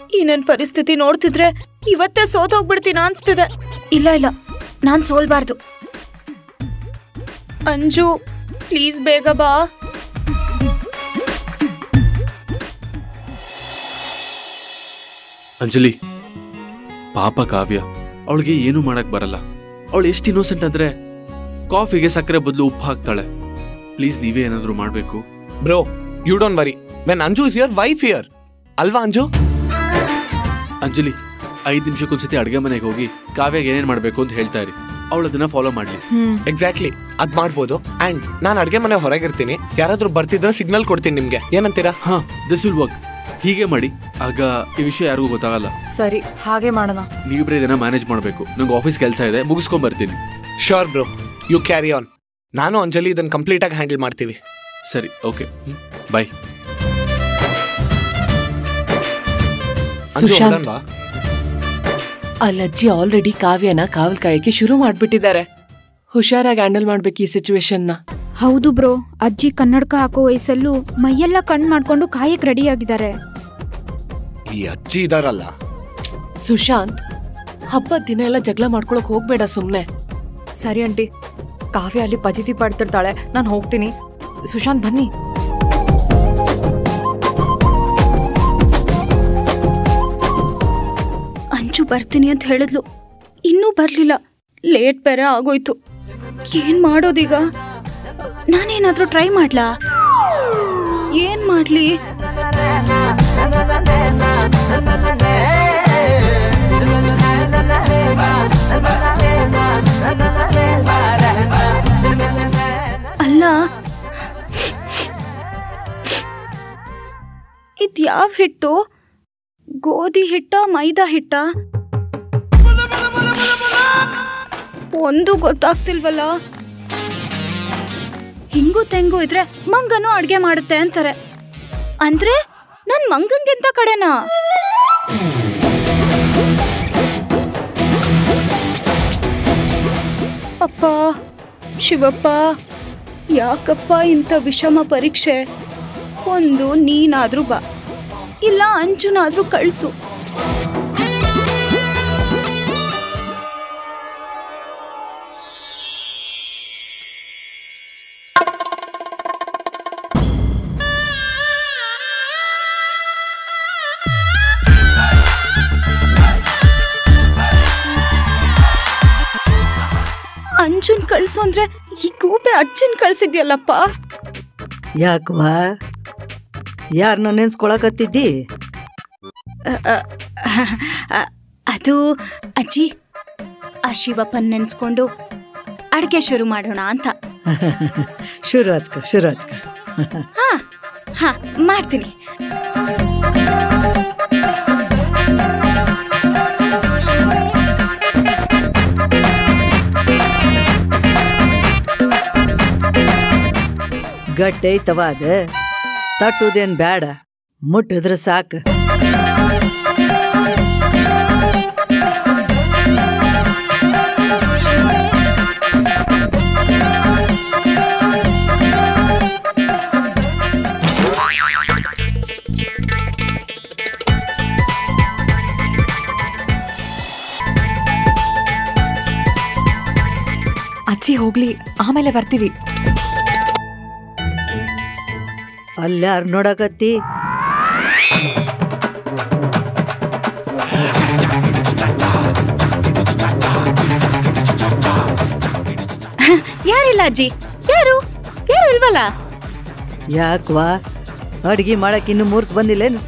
ಈ ನನ್ ಪರಿಸ್ಥಿತಿ ನೋಡ್ತಿದ್ರೆ ಇವತ್ತೇ ಸೋತೋಗ್ಬಿಡ್ತೀನ ಅನ್ಸ್ತಿದೆ ಇಲ್ಲ ಇಲ್ಲ ನಾನ್ ಸೋಲ್ಬಾರ್ದು ಅಂಜು ಪ್ಲೀಸ್ ಬೇಗ ಬಾ ಅಂಜಲಿ ಪಾಪ ಕಾವ್ಯ ಅವಳಿಗೆ ಏನು ಮಾಡಕ್ ಬರಲ್ಲ ಅವಳು ಎಷ್ಟು ಇನ್ನೋಸೆಂಟ್ ಅಂದ್ರೆ ಕಾಫಿಗೆ ಸಕ್ಕರೆ ಬದಲು ಉಪ್ಪು ಹಾಕ್ತಾಳೆ ಪ್ಲೀಸ್ ನೀವೇ ಏನಾದರೂ ಮಾಡಬೇಕು bro you don't worry when Anju is your wife here ಅಲ್ವಾ ಅಂಜು ಅಂಜಲಿ ಐದು ನಿಮಿಷಕ್ಕೊಂದ್ಸತಿ ಅಡುಗೆ ಮನೆಗೆ ಹೋಗಿ ಕಾವ್ಯಾಗ ಏನೇನು ಮಾಡಬೇಕು ಅಂತ ಹೇಳ್ತಾ ಇರಿ ಅವಳು ಅದನ್ನ ಫಾಲೋ ಮಾಡಲಿ ಎಕ್ಸಾಕ್ಟ್ಲಿ ಅದ್ ಮಾಡ್ಬೋದು ಅಂಡ್ ನಾನು ಅಡ್ಗೆ ಮನೆ ಹೊರಗಿರ್ತೀನಿ ಯಾರಾದ್ರೂ ಬರ್ತಿದ್ರೆ ಸಿಗ್ನಲ್ ಕೊಡ್ತೀನಿ ನಿಮ್ಗೆ ಏನಂತೀರಾ ಹಾ ದಿಸ್ ವಿಲ್ ವರ್ಕ್ ಹೀಗೆ ಮಾಡಿ ಆಗ ಈ ವಿಷಯ ಯಾರಿಗೂ ಗೊತ್ತಾಗಲ್ಲ ಸರಿ ಹಾಗೆ ಮಾಡೋಣ ನೀವಿಬ್ರೆ ಇದನ್ನ ಮ್ಯಾನೇಜ್ ಮಾಡಬೇಕು ನಂಗೆ ಆಫೀಸ್ ಕೆಲಸ ಇದೆ ಮುಗಿಸ್ಕೊಂಡ್ ಬರ್ತೀನಿ sure bro you carry on ನಾನು ಅಂಜಲಿ ಇದನ್ನ ಕಂಪ್ಲೀಟ್ ಆಗಿ ಹ್ಯಾಂಡಲ್ ಮಾಡ್ತೀವಿ ಸರಿ ಓಕೆ ಬಾಯ್ ಅಂಜು ಸುಶಾಂತ್. ಹೊರಡೋಣವಾ? ಅಲ್ಲಜ್ಜಿ ಆಲ್ರೆಡಿ ಕಾವ್ಯನ ಕಾವಲ್ ಕಾಯಕ್ಕೆ ಶುರು ಮಾಡ್ಬಿಟ್ಟಿದ್ದಾರೆ ಹುಷಾರಾಗಿ ಹ್ಯಾಂಡಲ್ ಮಾಡ್ಬೇಕು ಈ ಸಿಚುವೇಶನ್ನ ಹೌದು ಬ್ರೋ ಅಜ್ಜಿ ಕನ್ನಡಕ ಹಾಕೋ ವಯಸ್ಸಲ್ಲೂ ಮೈಯೆಲ್ಲ ಕಣ್ ಮಾಡ್ಕೊಂಡು ಕಾಯಕ್ ರೆಡಿ ಆಗಿದ್ದಾರೆ ಈ ಅಜ್ಜಿ ಇದಾರಲ್ಲ ಸುಶಾಂತ್ ಹಬ್ಬದ ದಿನ ಎಲ್ಲ ಜಗಳ ಮಾಡ್ಕೊಳಕ್ ಹೋಗ್ಬೇಡ ಸುಮ್ನೆ ಸರಿ ಆಂಟಿ ಕಾವ್ಯ ಅಲ್ಲಿ ಪಜಿತಿ ಪಡ್ತಿರ್ತಾಳೆ ನಾನು ಹೋಗ್ತೀನಿ ಸುಶಾಂತ್ ಬನ್ನಿ ಅಂಜು ಬರ್ತೀನಿ ಅಂತ ಹೇಳಿದ್ಲು ಇನ್ನೂ ಬರ್ಲಿಲ್ಲ ಲೇಟ್ ಬೇರೆ ಆಗೋಯ್ತು ಏನ್ ಮಾಡೋದೀಗ ನಾನೇನಾದ್ರೂ ಟ್ರೈ ಮಾಡ್ಲಾ ಏನ್ ಮಾಡ್ಲಿ ಅಲ್ಲ ಇದ್ಯಾವ ಹಿಟ್ಟು ಗೋಧಿ ಹಿಟ್ಟ ಮೈದಾ ಹಿಟ್ಟ ಒಂದು ಗೊತ್ತಾಗ್ತಿಲ್ವಲ್ಲ ಹಿಂಗು ತೆಂಗು ಇದ್ರೆ ಮಂಗನು ಅಡ್ಗೆ ಮಾಡುತ್ತೆ ಅಂತಾರೆ ಅಂದ್ರೆ ನನ್ ಮಂಗಂಗೆಂತ ಕಡೆನಾ ಅಪ್ಪ ಶಿವಪ್ಪ ಯಾಕಪ್ಪ ಇಂಥ ವಿಷಮ ಪರೀಕ್ಷೆ ಒಂದು ನೀನಾದ್ರೂ ಬಾ ಇಲ್ಲ ಅಂಚುನಾದ್ರೂ ಕಳ್ಸು ಅಂಜುನ್ ಕಳ್ಸು ಅಂದ್ರೆ ಈ ಗೂಬೆ ಅಜ್ಜನ್ ಕಳ್ಸಿದ್ಯಲ್ಲಪ್ಪ ಯಾಕವಾ ಯಾರನ್ನ ನೆನ್ಸ್ಕೊಳಕತ್ತಿದ್ದಿ ಅ- ಅ- ಅ- ಅದು ಅಜ್ಜಿ ಆ ಶಿವಪ್ಪನ್ ನೆನ್ಸ್ಕೊಂಡು ಅಡ್ಗೆ ಶುರು ಮಾಡೋಣ ಅಂತ ಶುರು ಹತ್ಕ ಶುರು ಹತ್ಕ ಹಾ ಹಾ ಮಾಡ್ತೀನಿ ಗಟ್ಟೈತವ ಅದ ತಟ್ಟುದೇನ್ ಬ್ಯಾಡ ಮುಟ್ಟಿದ್ರ ಸಾಕು ಅಜ್ಜಿ ಹೋಗ್ಲಿ ಆಮೇಲೆ ಬರ್ತೀವಿ ಅಲ್ಯಾರು ನೋಡಕತ್ತಿ ಯಾರಿಲ್ಲ ಅಜ್ಜಿ ಯಾರು ಯಾರು ಇಲ್ವಲ್ಲ ಯಾಕವಾ ಅಡ್ಗಿ ಮಾಡಕ್ ಇನ್ನು ಮೂರ್ತ್ ಬಂದಿಲ್ಲೇನು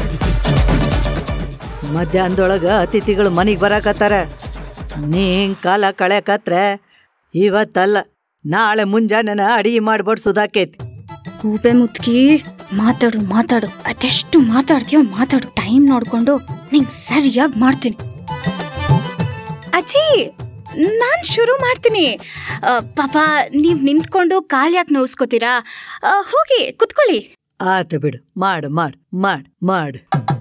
ಮಧ್ಯಾಹ್ನದೊಳಗ ಅತಿಥಿಗಳು ಮನೆಗೆ ಬರಾಕತ್ತಾರ ನೀ ಹಿಂಗ್ ಕಾಲ ಕಳ್ಯಾಕತ್ರ ಇವತ್ತಲ್ಲ ನಾಳೆ ಮುಂಜಾನೆ ಅಡಿಗೆ ಮಾಡಿ ಬಡ್ಸೋದಾಕೈತಿ ಗೂಬೆ ಮುತ್ಕಿ ಮಾತಾಡು ಮಾತಾಡು ಅದೆಷ್ಟು ಮಾತಾಡ್ತೀಯೋ ಮಾತಾಡು ಟೈಮ್ ನೋಡ್ಕೊಂಡು ನಿಂಗ್ ಸರಿಯಾಗಿ ಮಾಡ್ತೀನಿ ಅಜ್ಜಿ ನಾನ್ ಶುರು ಮಾಡ್ತೀನಿ ಆ, ಪಾಪ ನೀವ್ ನಿಂತ್ಕೊಂಡು ಕಾಲ್ ಯಾಕೆ ನೋವಿಸ್ಕೋತೀರಾ ಆ, ಹೋಗಿ ಕುತ್ಕೊಳ್ಳಿ ಆತ ಬಿಡು ಮಾಡು ಮಾಡು ಮಾಡು ಮಾಡು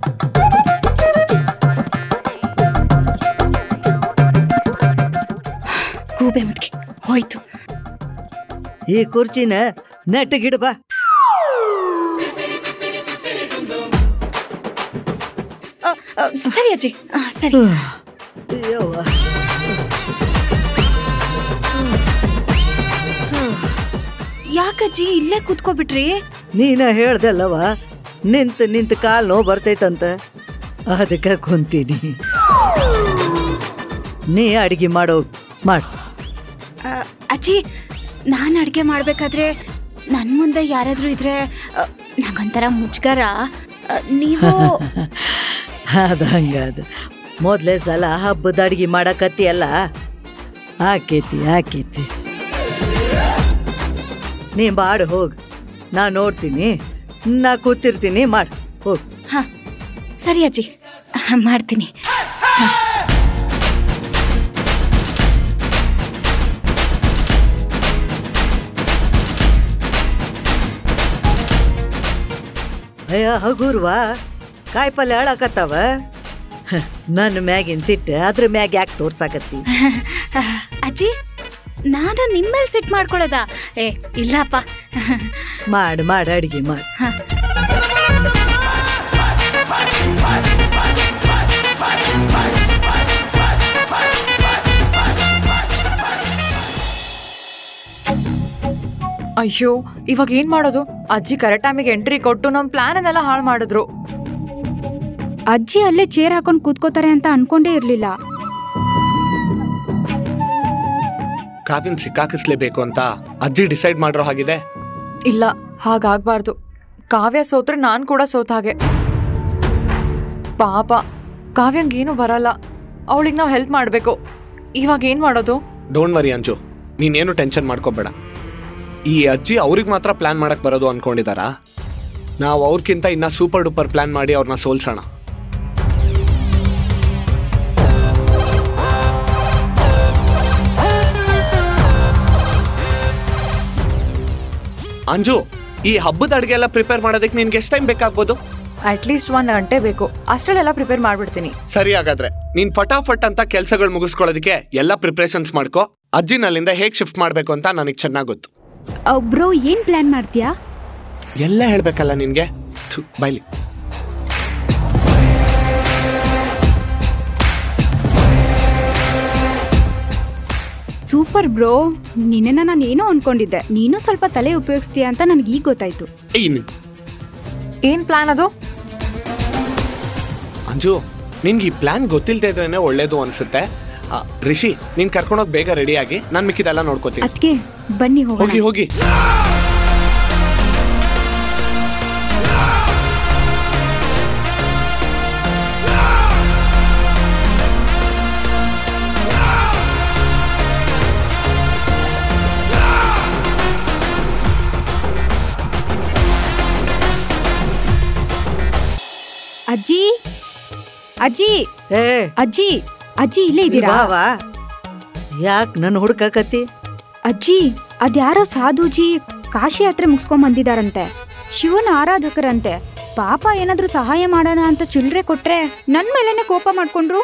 ಗೂಬೆ ಮುತ್ಕಿ ಹೋಯ್ತು ಈ ಕುರ್ಚಿನ ನೆಟ್ಟಗಿಡು ಬಾ ಆ, ಆ, ಸರಿ ಅಜ್ಜಿ ಆ, ಸರಿ ಯವ್ವ. ಯಾಕಜ್ಜಿ ಇಲ್ಲೇ ಕೂತ್ಕೋಬಿಟ್ರಿ ನೀನ ಹೇಳ್ದಲ್ಲವ ನಿಂತು ನಿಂತು ಕಾಲು ನೋವು ಬರ್ತೈತಂತ ಅದಕ್ಕೆ ಕುಂತೀನಿ ನೀ ಅಡಿಗೆ ಮಾಡೋ ಮಾಡು ಆ, ಅಜ್ಜಿ ನಾನು ಅಡುಗೆ ಮಾಡಬೇಕಾದ್ರೆ ನನ್ನ ಮುಂದೆ ಯಾರಾದರೂ ಇದ್ರೆ ಆ, ನಂಗೊಂಥರ ಮುಜ್ಗರ ಆ, ನೀವು ಅದು ಹಂಗದ ಮೊದಲೇ ಸಲ ಹಬ್ಬದ ಅಡಿಗೆ ಮಾಡಕತ್ತಿ ಅಲ್ಲ ಆಕೇತಿ ಆಕೇತಿ ನೀ ಮಾಡು ಹೋಗು ನಾ ನೋಡ್ತೀನಿ ನಾ ಕೂತಿರ್ತೀನಿ ಮಾಡು ಹೋಗು ಹಾಂ ಸರಿ ಅಜ್ಜಿ ಆ, ಮಾಡ್ತೀನಿ ಅಯ್ಯ ಹಗುರ್ವಾ ಕಾಯಿಪಲ್ಲೆ ಹಾಳಾಕತ್ತಾವ ನನ್ನ ಮ್ಯಾಗಿನ ಸಿಟ್ಟು ಅದ್ರ ಮ್ಯಾಗ ಯಾಕೆ ತೋರ್ಸಾಕತ್ತಿ ಆ, ಅಜ್ಜಿ ನಾನು ನಿಮ್ಮಲ್ಲಿ ಸಿಟ್ ಮಾಡ್ಕೊಳ್ಳೋದಾ ಏ ಇಲ್ಲಪ್ಪ ಮಾಡು ಮಾಡು ಅಡಿಗೆ ಮಾಡು ಅಯ್ಯೋ ಇವಾಗ ಏನ್ ಮಾಡೋದು ಅಜ್ಜಿ ಕರೆಕ್ಟ್ ಟೈಮಿಗೆ ಎಂಟ್ರಿ ಕೊಟ್ಟು ನಮ್ ಪ್ಲಾನ್ ಅನ್ನೆಲ್ಲ ಹಾಳು ಮಾಡಿದ್ರು ಅಜ್ಜಿ ಅಲ್ಲೇ ಚೇರ್ ಹಾಕೊಂಡು ಕೂತ್ಕೋತಾರೆ ಅಂತ ಅನ್ಕೊಂಡೇ ಇರ್ಲಿಲ್ಲ ಕಾವ್ಯನ್ ಸಿಕ್ಕಾಕಿಸ್ಲೇಬೇಕು ಅಂತ ಅಜ್ಜಿ ಡಿಸೈಡ್ ಮಾಡಿರೋ ಹಾಗಿದೆ ಇಲ್ಲ ಹಾಗಾಗ್ಬಾರ್ದು ಕಾವ್ಯ ಸೋತ್ರೆ ನಾನ್ ಕೂಡ ಸೋತ ಹಾಗೆ ಪಾಪ ಕಾವ್ಯಂಗೇನು ಬರಲ್ಲ ಅವಳಿಗೆ ನಾವು ಹೆಲ್ಪ್ ಮಾಡ್ಬೇಕು ಇವಾಗ ಏನ್ ಮಾಡೋದು ಡೋಂಟ್ ವರಿ ಅಂಜು ನೀನೇನು ಟೆನ್ಷನ್ ಮಾಡ್ಕೋಬೇಡ ಈ ಅಜ್ಜಿ ಅವ್ರಿಗೆ ಮಾತ್ರ ಪ್ಲಾನ್ ಮಾಡಕ್ ಬರೋದು ಅನ್ಕೊಂಡಿದಾರಾ ನಾವು ಅವ್ರಿಗಿಂತ ಇನ್ನ ಸೂಪರ್ ಡೂಪರ್ ಪ್ಲಾನ್ ಮಾಡಿ ಅವ್ರನ್ನ ಸೋಲ್ಸೋಣ ಅಂಜು ಈ ಹಬ್ಬದ ಅಡುಗೆ ಎಲ್ಲ ಪ್ರಿಪೇರ್ ಮಾಡೋದಕ್ಕೆ ನಿನ್ಗೆ ಎಷ್ಟು ಟೈಮ್ ಬೇಕಾಗ್ಬೋದು ಅಟ್ಲೀಸ್ಟ್ ಒಂದ್ ಗಂಟೆ ಬೇಕು ಅಷ್ಟರಲ್ಲೆಲ್ಲ ಪ್ರಿಪೇರ್ ಮಾಡ್ಬಿಡ್ತೀನಿ ಸರಿ ಹಾಗಾದ್ರೆ ನೀನ್ ಫಟಾಫಟ್ ಅಂತ ಕೆಲ್ಸಗಳು ಮುಗಿಸ್ಕೊಳ್ಳೋದಕ್ಕೆ ಎಲ್ಲ ಪ್ರಿಪ್ರೇಷನ್ಸ್ ಮಾಡ್ಕೋ ಅಜ್ಜಿನ ಅಲ್ಲಿಂದ ಹೇಗ್ ಶಿಫ್ಟ್ ಮಾಡ್ಬೇಕು ಅಂತ ನನಗೆ ಚೆನ್ನಾಗ್ ಗೊತ್ತು ಬ್ರೋ ಏನ್ ಪ್ಲಾನ್ ಮಾಡ್ತೀಯಾ ಎಲ್ಲ ಹೇಳ್ಬೇಕಲ್ಲ ನಿನ್ಗೆ ಥು, ಬೈಲಿ ಸೂಪರ್ ಬ್ರೋ ನಿನ್ನ ನಾನು ಏನೋ ಅನ್ಕೊಂಡಿದ್ದೆ ನೀನು ಸ್ವಲ್ಪ ತಲೆ ಉಪಯೋಗಿಸ್ತೀಯ ಅಂತ ನನಗೆ ಈಗ ಗೊತ್ತಾಯ್ತು ಏಯ್ ನೀನ್- ಏನ್ ಪ್ಲಾನ್ ಅದು ಅಂಜು ನಿನ್ಗೆ ಈ ಪ್ಲಾನ್ ಗೊತ್ತಿಲ್ದೇ ಇದ್ರೇನೆ ಒಳ್ಳೇದು ಅನ್ಸುತ್ತೆ ಆ, ರಿಷಿ ನೀನ್ ಕರ್ಕೊಂಡೋಗಿ ಬೇಗ ರೆಡಿಯಾಗಿ ನಾನ್ ಮಿಕ್ಕಿದೆಲ್ಲ ನೋಡ್ಕೋತೀನಿ ಅದಕ್ಕೆ ಬನ್ನಿ ಹೋಗೋಣ ಹೋಗಿ ಹೋಗಿ ಅಜ್ಜಿ ಅಜ್ಜಿ ಏ ಅಜ್ಜಿ ಅಜ್ಜಿ ಇಲ್ಲೇ ಇದ್ದೀರಾ ಬಾವಾ ಯಾಕೆ ನನ್ನ ಹುಡ್ಕಾಕತ್ತಿ ಅಜ್ಜಿ ಅದ್ಯಾರೋ ಸಾಧುಜಿ ಕಾಶಿ ಯಾತ್ರೆ ಮುಗಿಸ್ಕೊಂಡ್ ಬಂದಿದಾರಂತೆ ಶಿವನ ಆರಾಧಕರಂತೆ ಪಾಪ ಏನಾದ್ರೂ ಸಹಾಯ ಮಾಡೋಣ ಅಂತ ಚಿಲ್ರೆ ಕೊಟ್ರೆ ನನ್ ಮೇಲೆನೆ ಕೋಪ ಮಾಡ್ಕೊಂಡ್ರು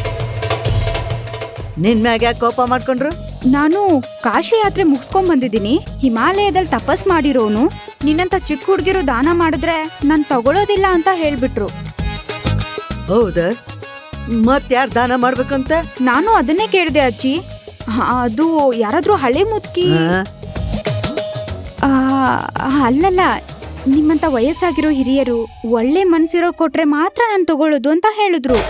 ನಿನ್ ಮ್ಯಾಗ ಯಾಕೆ ಕೋಪ ಮಾಡ್ಕೊಂಡ್ರು ನಾನು ಕಾಶಿ ಯಾತ್ರೆ ಮುಗಿಸ್ಕೊಂಡ್ ಬಂದಿದ್ದೀನಿ ಹಿಮಾಲಯದಲ್ಲಿ ತಪಸ್ ಮಾಡಿರೋನು ನಿನ್ನಂತ ಚಿಕ್ಕ ಹುಡ್ಗಿರು ದಾನ ಮಾಡಿದ್ರೆ ನಾನ್ ತಗೊಳೋದಿಲ್ಲ ಅಂತ ಹೇಳ್ಬಿಟ್ರು ಹೌದ ಮತ್ ಯಾರು ದಾನ ಮಾಡ್ಬೇಕಂತ ನಾನು ಅದನ್ನೇ ಕೇಳಿದೆ ಅಜ್ಜಿ ಹ, ಅದು ಯಾರಾದ್ರೂ ಹಳೆ ಮುದ್ಕಿ ಹಾ? ಆ, ಅಲ್ಲಲ್ಲ ನಿಮ್ಮಂತ ವಯಸ್ಸಾಗಿರೋ ಹಿರಿಯರು ಒಳ್ಳೆ ಮನ್ಸಿರೋ ಕೊಟ್ರೆ ಮಾತ್ರ ನಾನು ತಗೊಳ್ಳೋದು ಅಂತ ಹೇಳಿದ್ರು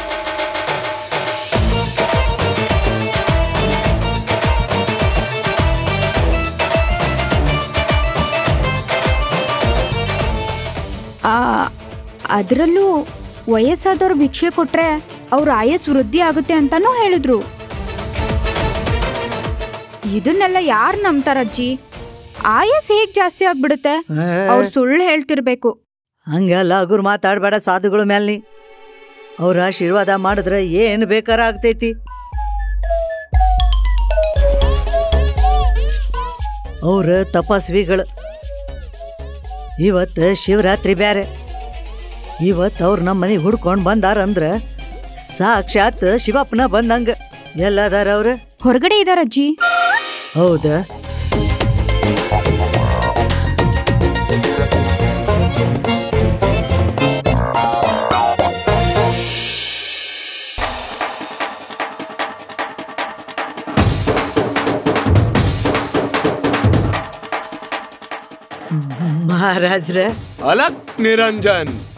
ಆ, ಅದ್ರಲ್ಲೂ ವಯಸ್ಸಾದವ್ರು ಭಿಕ್ಷೆ ಕೊಟ್ರೆ ಅವ್ರ ಆಯಸ್ ವೃದ್ಧಿ ಆಗುತ್ತೆ ಅಂತಾನೂ ಹೇಳಿದ್ರು ಇದನ್ನೆಲ್ಲ ಯಾರು ನಂಬ್ತಾರಜ್ಜಿ ಆಯಸ್ ಹೇಗ್ ಜಾಸ್ತಿ ಆಗ್ಬಿಡುತ್ತೆ ಹಾ? ಅವ್ರು ಸುಳ್ಳು ಹೇಳ್ತಿರ್ಬೇಕು ಹಂಗೆಲ್ಲ ಹಗುರ್ ಮಾತಾಡ್ಬೇಡ ಸಾಧುಗಳ ಮೇಲೆ ನೀ ಅವ್ರ ಆಶೀರ್ವಾದ ಮಾಡಿದ್ರೆ ಏನು ಬೇಕಾರ ಆಗ್ತೈತಿ ಅವ್ರ ತಪಸ್ವಿಗಳು ಇವತ್ತು ಶಿವರಾತ್ರಿ ಬ್ಯಾರೆ ಇವತ್ತು ಅವ್ರು ನಮ್ಮ ಮನೆಗೆ ಹುಡ್ಕೊಂಡು ಬಂದಾರಂದ್ರ ಸಾಕ್ಷಾತ್ ಶಿವಪ್ಪನ ಬಂದಂಗ ಎಲ್ಲದಾರ ಅವ್ರ ಹೊರಗಡೆ ಇದಾರಜ್ಜಿ ಹೌದಾ ಮಹಾರಾಜ್ರೆ ಅಲಕ್ ನಿರಂಜನ್